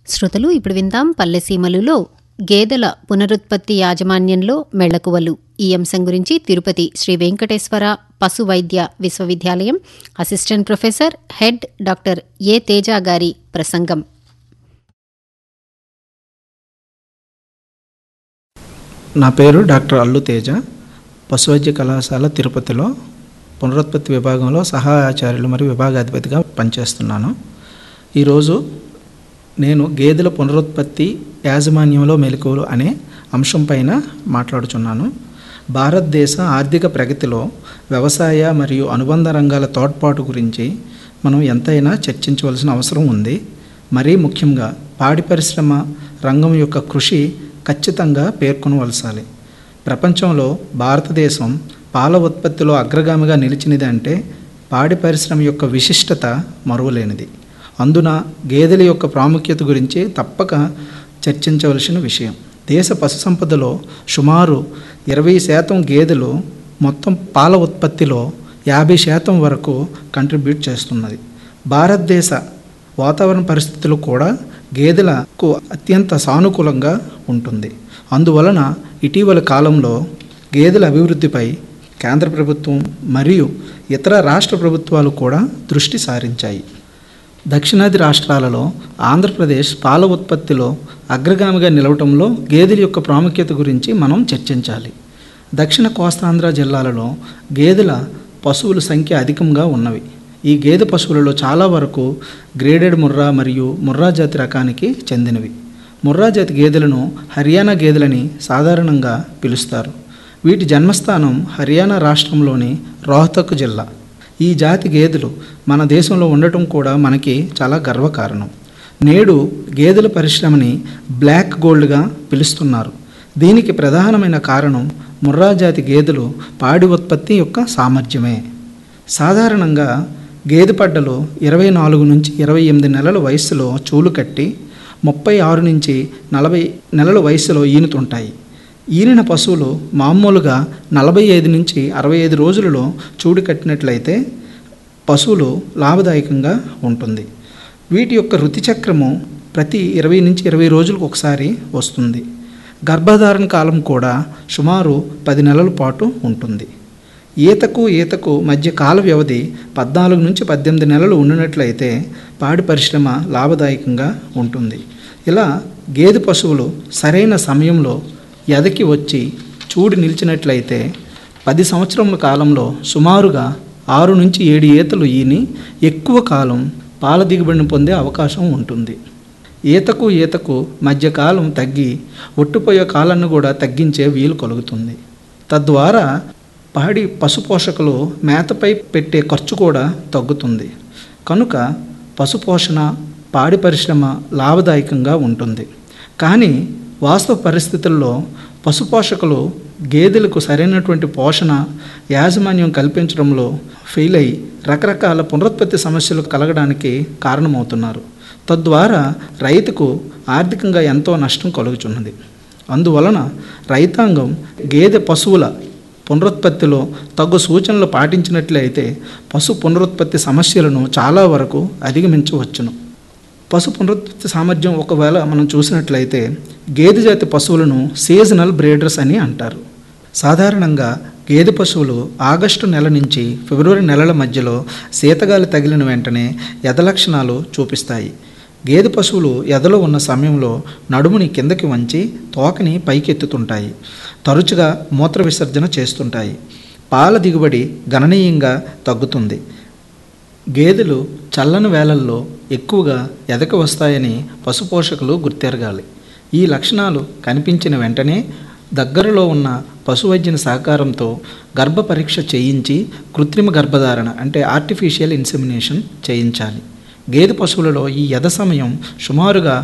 శ్రోతలు ఇప్పుడు విందాం పల్లెసీమలులో గేదెల పునరుత్పత్తి యాజమాన్యంలో మెళకువలు ఈ అంశం గురించి తిరుపతి శ్రీ వెంకటేశ్వర పశు వైద్య విశ్వవిద్యాలయం assistant professor head doctor A Teja గారి ప్రసంగం నా పేరు డాక్టర్ అల్లు తేజ పశువైద్య కళాశాల తిరుపతిలో పునరుత్పత్తి విభాగంలో సహాయాచార్యులు మరియు విభాగాధిపతిగా పనిచేస్తున్నాను ఈరోజు నేను గేదెల పునరుత్పత్తి యాజమాన్యంలో మెలకువలు అనే అంశం పైన మాట్లాడుచున్నాను భారతదేశ ఆర్థిక ప్రగతిలో వ్యవసాయ మరియు అనుబంధ రంగాల తోడ్పాటు గురించి మనం ఎంతైనా చర్చించవలసిన అవసరం ఉంది మరీ ముఖ్యంగా పాడి పరిశ్రమ రంగం యొక్క కృషి ఖచ్చితంగా పేర్కొనవలసాలి ప్రపంచంలో భారతదేశం పాల ఉత్పత్తిలో అగ్రగామిగా నిలిచినది అంటే పాడి పరిశ్రమ యొక్క విశిష్టత మరువలేనిది అందున గేదెల యొక్క ప్రాముఖ్యత గురించి తప్పక చర్చించవలసిన విషయం దేశ పశు సంపదలో సుమారు ఇరవై శాతం గేదెలు మొత్తం పాల ఉత్పత్తిలో యాభై శాతం వరకు కంట్రిబ్యూట్ చేస్తున్నది భారతదేశ వాతావరణ పరిస్థితులు కూడా గేదెలకు అత్యంత సానుకూలంగా ఉంటుంది అందువలన ఇటీవల కాలంలో గేదెల అభివృద్ధిపై కేంద్ర ప్రభుత్వం మరియు ఇతర రాష్ట్ర ప్రభుత్వాలు కూడా దృష్టి సారించాయి దక్షిణాది రాష్ట్రాలలో ఆంధ్రప్రదేశ్ పాల ఉత్పత్తిలో అగ్రగామిగా నిలవటంలో గేదెల యొక్క ప్రాముఖ్యత గురించి మనం చర్చించాలి దక్షిణ కోస్తాంధ్ర జిల్లాలలో గేదెల పశువుల సంఖ్య అధికంగా ఉన్నవి ఈ గేదె పశువులలో చాలా వరకు గ్రేడెడ్ ముర్రా మరియు ముర్రా జాతి రకానికి చెందినవి ముర్రా జాతి గేదెలను హర్యానా గేదెలని సాధారణంగా పిలుస్తారు వీటి జన్మస్థానం హర్యానా రాష్ట్రంలోని రోహతక్ జిల్లా ఈ జాతి గేదెలు మన దేశంలో ఉండటం కూడా మనకి చాలా గర్వకారణం నేడు గేదెల పరిశ్రమని బ్లాక్ గోల్డ్గా పిలుస్తున్నారు దీనికి ప్రధానమైన కారణం ముర్రా జాతి గేదెలు పాడి ఉత్పత్తి యొక్క సామర్థ్యమే సాధారణంగా గేదె పడ్డలు ఇరవై నాలుగు నుంచి ఇరవై ఎనిమిది నెలల వయసులో చూలు కట్టి ముప్పై ఆరు నుంచి నలభై నెలల వయసులో ఈనుతుంటాయి ఈనిన పశువులు మామూలుగా నలభై ఐదు నుంచి అరవై ఐదు రోజులలో చూడు కట్టినట్లయితే పశువులు లాభదాయకంగా ఉంటుంది వీటి యొక్క ఋతుచక్రము ప్రతి ఇరవై నుంచి ఇరవై రోజులకు ఒకసారి వస్తుంది గర్భధారణ కాలం కూడా సుమారు పది నెలల పాటు ఉంటుంది ఈతకు ఈతకు మధ్య కాల వ్యవధి పద్నాలుగు నుంచి పద్దెనిమిది నెలలు ఉండినట్లయితే పాడి పరిశ్రమ లాభదాయకంగా ఉంటుంది ఇలా గేదె పశువులు సరైన సమయంలో ఎదకి వచ్చి చూడి నిలిచినట్లయితే పది సంవత్సరముల కాలంలో సుమారుగా ఆరు నుంచి ఏడు ఈతలు ఈని ఎక్కువ కాలం పాల దిగుబడిని పొందే అవకాశం ఉంటుంది ఈతకు ఈతకు మధ్య కాలం తగ్గి ఒట్టుపోయే కాలాన్ని కూడా తగ్గించే వీలు కలుగుతుంది తద్వారా పాడి పశు పోషకులు మేతపై పెట్టే ఖర్చు కూడా తగ్గుతుంది కనుక పశు పోషణ పాడి పరిశ్రమ లాభదాయకంగా ఉంటుంది కానీ వాస్తవ పరిస్థితుల్లో పశు పోషకులు గేదెలకు సరైనటువంటి పోషణ యాజమాన్యం కల్పించడంలో ఫెయిల్ అయి రకరకాల పునరుత్పత్తి సమస్యలు కలగడానికి కారణమవుతున్నారు తద్వారా రైతుకు ఆర్థికంగా ఎంతో నష్టం కలుగుచున్నది అందువలన రైతాంగం గేదె పశువుల పునరుత్పత్తిలో తగు సూచనలు పాటించినట్లయితే పశు పునరుత్పత్తి సమస్యలను చాలా వరకు అధిగమించవచ్చును పశు పునరుత్పత్తి సామర్థ్యం ఒకవేళ మనం చూసినట్లయితే గేదె జాతి పశువులను సీజనల్ బ్రీడర్స్ అని అంటారు సాధారణంగా గేదె పశువులు ఆగస్టు నెల నుంచి ఫిబ్రవరి నెలల మధ్యలో శీతగాలి తగిలిన వెంటనే ఎద లక్షణాలు చూపిస్తాయి గేదె పశువులు ఎదలో ఉన్న సమయంలో నడుముని కిందకి వంచి తోకని పైకెత్తుతుంటాయి తరచుగా మూత్ర విసర్జన చేస్తుంటాయి పాల దిగుబడి గణనీయంగా తగ్గుతుంది గేదెలు చల్లని వేళల్లో ఎక్కువగా ఎదక వస్తాయని పశుపోషకులు గుర్తెరగాలి ఈ లక్షణాలు కనిపించిన వెంటనే దగ్గరలో ఉన్న పశువైద్యుని సహకారంతో గర్భ పరీక్ష చేయించి కృత్రిమ గర్భధారణ అంటే ఆర్టిఫిషియల్ ఇన్సెమినేషన్ చేయించాలి గేదె పశువులలో ఈ యథ సమయం సుమారుగా